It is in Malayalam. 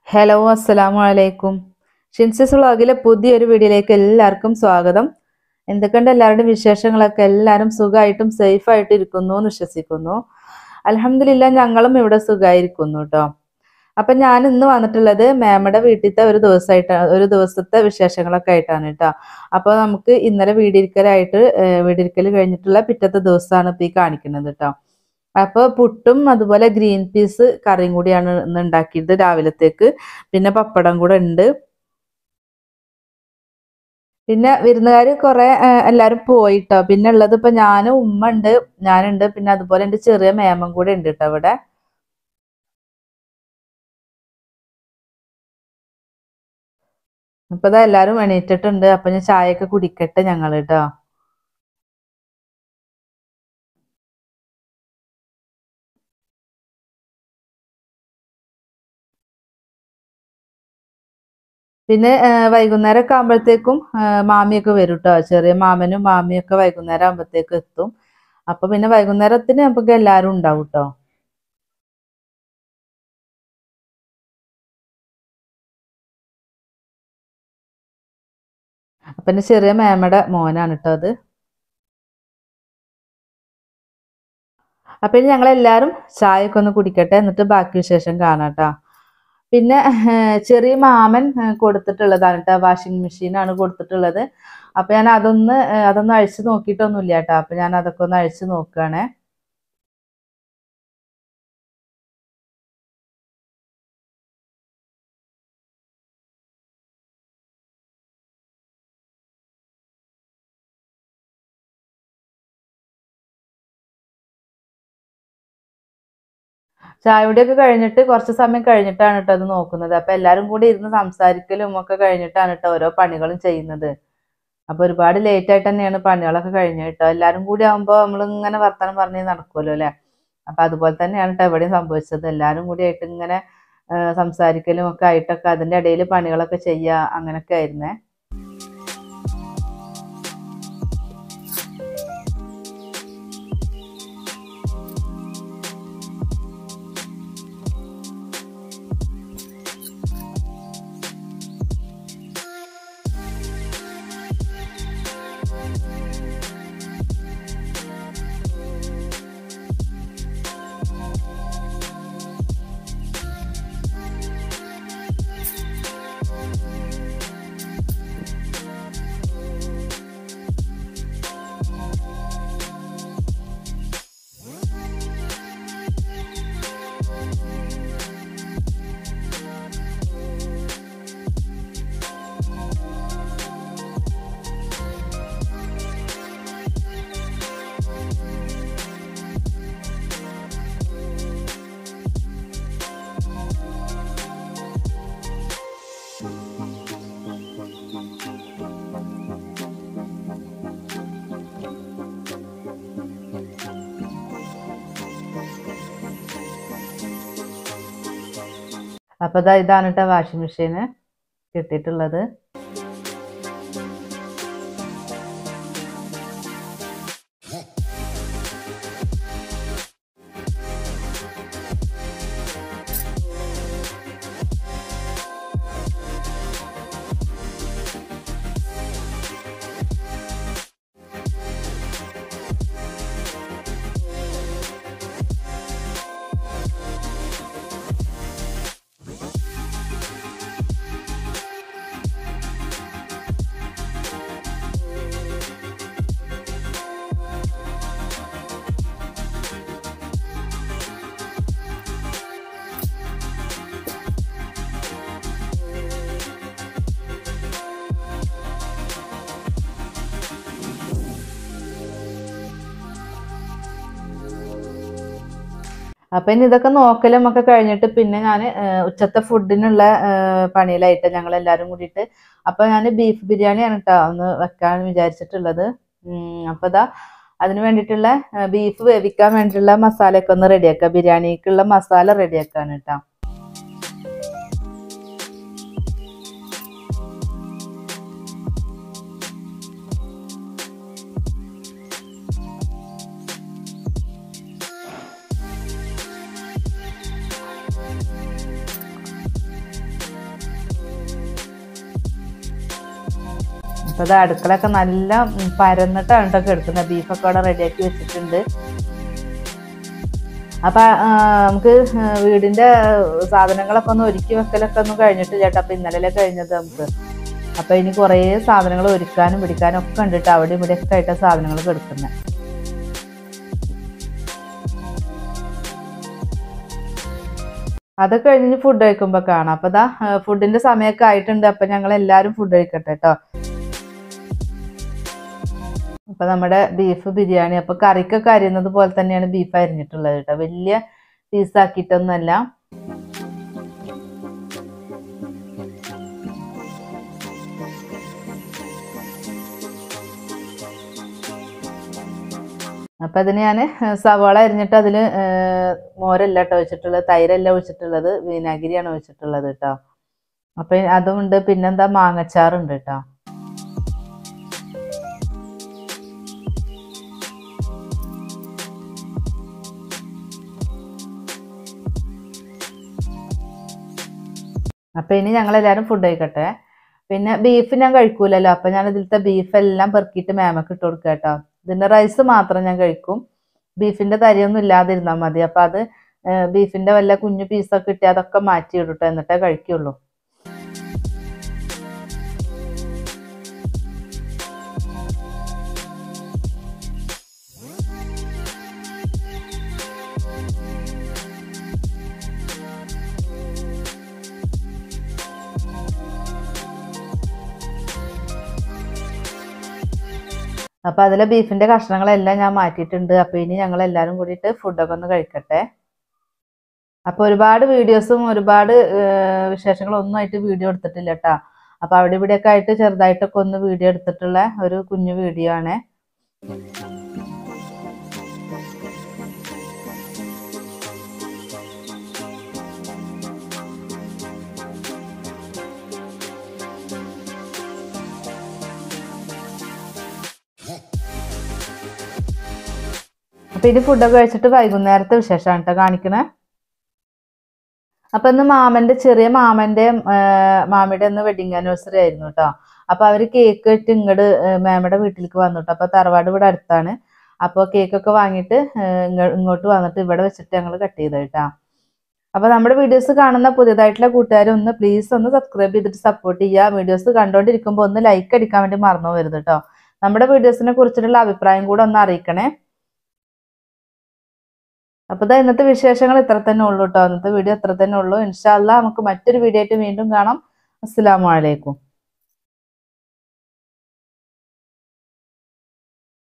ഹലോ അസ്സലാമു അലൈക്കും ഷിൻസിസ് വ്ളോഗിലെ പുതിയൊരു വീഡിയോയിലേക്ക് എല്ലാവർക്കും സ്വാഗതം എന്തൊക്കെയുണ്ട് എല്ലാവരുടെയും വിശേഷങ്ങളൊക്കെ എല്ലാവരും സുഖമായിട്ടും സേഫായിട്ടും ഇരിക്കുന്നു എന്ന് വിശ്വസിക്കുന്നു അലഹമില്ല ഞങ്ങളും ഇവിടെ സുഖമായിരിക്കുന്നു കേട്ടോ അപ്പം ഞാൻ ഇന്ന് വന്നിട്ടുള്ളത് മേമയുടെ വീട്ടിലത്തെ ഒരു ദിവസമായിട്ടാണ് ഒരു ദിവസത്തെ വിശേഷങ്ങളൊക്കെ ആയിട്ടാണ് കേട്ടോ അപ്പോൾ നമുക്ക് ഇന്നലെ വീടിരിക്കലായിട്ട് വീടിരിക്കൽ കഴിഞ്ഞിട്ടുള്ള പിറ്റത്തെ ദിവസമാണ് ഇപ്പോൾ ഈ കാണിക്കുന്നത് കേട്ടോ അപ്പോൾ പുട്ടും അതുപോലെ ഗ്രീൻ പീസ് കറിയും കൂടിയാണ് ഇന്ന് ഉണ്ടാക്കിയത് രാവിലത്തേക്ക് പിന്നെ പപ്പടം കൂടെ ഉണ്ട് പിന്നെ വിരുന്നുകാർ കുറെ എല്ലാവരും പോയിട്ടോ പിന്നെ ഉള്ളത് ഇപ്പൊ ഞാനും ഉമ്മ ഉണ്ട് ഞാനുണ്ട് പിന്നെ അതുപോലെ എൻ്റെ ചെറിയ മേമം കൂടെ ഉണ്ട് കേട്ടോ ഇവിടെ ഇപ്പൊ ഇതാ എല്ലാരും എണീറ്റിട്ടുണ്ട് അപ്പൊ ഞാൻ ചായയൊക്കെ കുടിക്കട്ടെ ഞങ്ങൾ കേട്ടോ പിന്നെ വൈകുന്നേരം ഒക്കെ ആകുമ്പോഴത്തേക്കും മാമിയൊക്കെ വരും കേട്ടോ ചെറിയ മാമനും മാമിയും ഒക്കെ വൈകുന്നേരം ആകുമ്പോഴത്തേക്കും എത്തും അപ്പൊ പിന്നെ വൈകുന്നേരത്തിന് നമുക്ക് എല്ലാവരും ഉണ്ടാവും കേട്ടോ അപ്പൊ എന്റെ ചെറിയ മേമയുടെ മോനാണ് കേട്ടോ അത് അപ്പൊ ഇനി ഞങ്ങളെല്ലാരും ചായയൊക്കെ ഒന്ന് കുടിക്കട്ടെ എന്നിട്ട് ബാക്കി വിശേഷം കാണാം കേട്ടോ പിന്നെ ചെറിയ മാമൻ കൊടുത്തിട്ടുള്ളതാണ് കേട്ടോ വാഷിംഗ് മെഷീനാണ് കൊടുത്തിട്ടുള്ളത് അപ്പൊ ഞാൻ അതൊന്ന് അതൊന്ന് അഴിച്ചു നോക്കിയിട്ടൊന്നുമില്ല കേട്ടോ അപ്പൊ ഞാൻ അതൊക്കെ ഒന്ന് അഴിച്ചു നോക്കുകയാണേ ചായയുടെയൊക്കെ കഴിഞ്ഞിട്ട് കുറച്ച് സമയം കഴിഞ്ഞിട്ടാണ് കേട്ടോ അത് നോക്കുന്നത് അപ്പൊ എല്ലാരും കൂടി ഇരുന്ന് സംസാരിക്കലും ഒക്കെ കഴിഞ്ഞിട്ടാണ് കേട്ടോ ഓരോ പണികളും ചെയ്യുന്നത് അപ്പൊ ഒരുപാട് ലേറ്റ് ആയിട്ട് തന്നെയാണ് പണികളൊക്കെ കഴിഞ്ഞു കേട്ടോ എല്ലാരും കൂടി ആകുമ്പോൾ നമ്മൾ ഇങ്ങനെ വർത്തമാനം പറഞ്ഞ് നടക്കുമല്ലോ അല്ലെ അപ്പൊ അതുപോലെ തന്നെയാണ് കേട്ടോ എവിടെയും സംഭവിച്ചത് എല്ലാരും കൂടി ആയിട്ട് ഇങ്ങനെ സംസാരിക്കലും ഒക്കെ ആയിട്ടൊക്കെ അതിന്റെ ഇടയിൽ പണികളൊക്കെ ചെയ്യുക അങ്ങനെയൊക്കെ ആയിരുന്നേ അപ്പൊ ഇതാ ഇതാണ് കേട്ടോ വാഷിംഗ് മെഷീന് കിട്ടിയിട്ടുള്ളത് അപ്പൊ ഇനി ഇതൊക്കെ നോക്കലും ഒക്കെ കഴിഞ്ഞിട്ട് പിന്നെ ഞാൻ ഉച്ചത്തെ ഫുഡിനുള്ള പണിയിലായിട്ട് ഞങ്ങൾ എല്ലാവരും കൂടിയിട്ട് അപ്പൊ ഞാൻ ബീഫ് ബിരിയാണിയാണ് കേട്ടോ ഒന്ന് വെക്കാൻ വിചാരിച്ചിട്ടുള്ളത് അപ്പൊ ഇതാ അതിന് വേണ്ടിയിട്ടുള്ള ബീഫ് വേവിക്കാൻ വേണ്ടിയിട്ടുള്ള മസാലയൊക്കെ ഒന്ന് റെഡിയാക്കുക ബിരിയാണിക്കുള്ള മസാല റെഡിയാക്കാണ് കേട്ടോ അപ്പോൾ അത് അടുക്കളയൊക്കെ നല്ല ഉം, പരന്നിട്ടാണ് കേട്ടോ കിടക്കുന്നത് ബീഫൊക്കെ അവിടെ റെഡിയാക്കി വെച്ചിട്ടുണ്ട് അപ്പൊ ആ, നമുക്ക് ആ, വീടിന്റെ സാധനങ്ങളൊക്കെ ഒന്ന് ഒരുക്കി വെക്കലൊക്കെ ഒന്നും കഴിഞ്ഞിട്ടില്ല കേട്ടോ അപ്പൊ ഇന്നലെ കഴിഞ്ഞത് നമുക്ക് അപ്പൊ ഇനി കുറേ സാധനങ്ങൾ ഒരുക്കാനും പിടിക്കാനും ഒക്കെ ഉണ്ട് കേട്ടോ അവിടെ ഇവിടെ ഒക്കെ ആയിട്ട് സാധനങ്ങൾ കിടക്കുന്നത് അതൊക്കെ കഴിഞ്ഞ് ഫുഡ് കഴിക്കുമ്പോ കാണാം അപ്പൊ ദാ ഫുഡിന്റെ സമയമൊക്കെ ആയിട്ടുണ്ട് അപ്പൊ ഞങ്ങൾ എല്ലാരും ഫുഡ് കഴിക്കട്ടെ കേട്ടോ അപ്പൊ നമ്മുടെ ബീഫ് ബിരിയാണി അപ്പൊ കറിക്കൊക്കെ അരിയുന്നത് പോലെ തന്നെയാണ് ബീഫ് അരിഞ്ഞിട്ടുള്ളത് കേട്ടോ വലിയ പീസാക്കിയിട്ടൊന്നുമല്ല അപ്പൊ അതിന് ഞാൻ സവാള അരിഞ്ഞിട്ട് അതിൽ മോരല്ല കേട്ടോ ഒഴിച്ചിട്ടുള്ളത് തൈരല്ല ഒഴിച്ചിട്ടുള്ളത് വിനാഗിരിയാണ് ഒഴിച്ചിട്ടുള്ളത് കേട്ടോ അപ്പൊ അതുമുണ്ട് പിന്നെന്താ മാങ്ങച്ചാറുണ്ട് കേട്ടോ അപ്പൊ ഇനി ഞങ്ങൾ എല്ലാവരും ഫുഡ് കഴിക്കട്ടെ പിന്നെ ബീഫ് ഞാൻ കഴിക്കൂലല്ലോ അപ്പൊ ഞാൻ ഇതിലത്തെ ബീഫ് എല്ലാം പെറുക്കിയിട്ട് മേമക്ക് ഇട്ട് കൊടുക്കുക കേട്ടോ ഇതിന്റെ റൈസ് മാത്രം ഞാൻ കഴിക്കും ബീഫിന്റെ തരിയൊന്നും ഇല്ലാതിരുന്നാൽ മതി അപ്പൊ അത് ബീഫിന്റെ വല്ല കുഞ്ഞു പീസൊക്കെ കിട്ടി അതൊക്കെ മാറ്റി ഇടട്ടോ എന്നിട്ടേ കഴിക്കുള്ളൂ അപ്പൊ അതിലെ ബീഫിന്റെ കഷ്ണങ്ങളെല്ലാം ഞാൻ മാറ്റിയിട്ടുണ്ട് അപ്പൊ ഇനി ഞങ്ങൾ എല്ലാവരും കൂടിയിട്ട് ഫുഡൊക്കെ ഒന്ന് കഴിക്കട്ടെ അപ്പൊ ഒരുപാട് വീഡിയോസും ഒരുപാട് ഏഹ്, വിശേഷങ്ങളും ഒന്നും ആയിട്ട് വീഡിയോ എടുത്തിട്ടില്ല കേട്ടാ അപ്പൊ അവിടെ ഇവിടെയൊക്കെ ആയിട്ട് ചെറുതായിട്ടൊക്കെ ഒന്ന് വീഡിയോ എടുത്തിട്ടുള്ള ഒരു കുഞ്ഞു വീഡിയോ ആണ് അപ്പൊ ഇനി ഫുഡൊക്കെ കഴിച്ചിട്ട് വൈകുന്നേരത്തെ വിശേഷമാണ് കേട്ടോ കാണിക്കണേ അപ്പൊ ഇന്ന് മാമന്റെ ചെറിയ മാമന്റെ മാമിയുടെ ഇന്ന് വെഡിങ് ആനിവേഴ്സറി ആയിരുന്നു കേട്ടോ അപ്പൊ അവര് കേക്ക് ഇട്ട് ഇങ്ങോട്ട് മാമയുടെ വീട്ടിലേക്ക് വന്നു കേട്ടോ അപ്പൊ തറവാട് ഇവിടെ അടുത്താണ് അപ്പോൾ കേക്കൊക്കെ വാങ്ങിയിട്ട് ഏഹ്, ഇങ്ങ- ഇങ്ങോട്ട് വന്നിട്ട് ഇവിടെ വെച്ചിട്ട് ഞങ്ങൾ കട്ട് ചെയ്ത് കേട്ടോ അപ്പൊ നമ്മുടെ വീഡിയോസ് കാണുന്ന പുതിയതായിട്ടുള്ള കൂട്ടുകാർ ഒന്ന് പ്ലീസ് ഒന്ന് സബ്സ്ക്രൈബ് ചെയ്തിട്ട് സപ്പോർട്ട് ചെയ്യുക വീഡിയോസ് കണ്ടോണ്ടിരിക്കുമ്പോൾ ഒന്ന് ലൈക്ക് അടിക്കാൻ വേണ്ടി മറന്നു വരുത് കേട്ടോ നമ്മുടെ വീഡിയോസിനെ കുറിച്ചിട്ടുള്ള അഭിപ്രായം കൂടെ ഒന്ന് അറിയിക്കണേ അപ്പൊ ദാ ഇന്നത്തെ വിശേഷങ്ങൾ ഇത്ര തന്നെ ഉള്ളൂ കേട്ടോ ഇന്നത്തെ വീഡിയോ ഇത്ര തന്നെ ഉള്ളൂ ഇൻഷാല്ല നമുക്ക് മറ്റൊരു വീഡിയോ ആയിട്ട് വീണ്ടും കാണാം അസ്സലാമു അലൈക്കും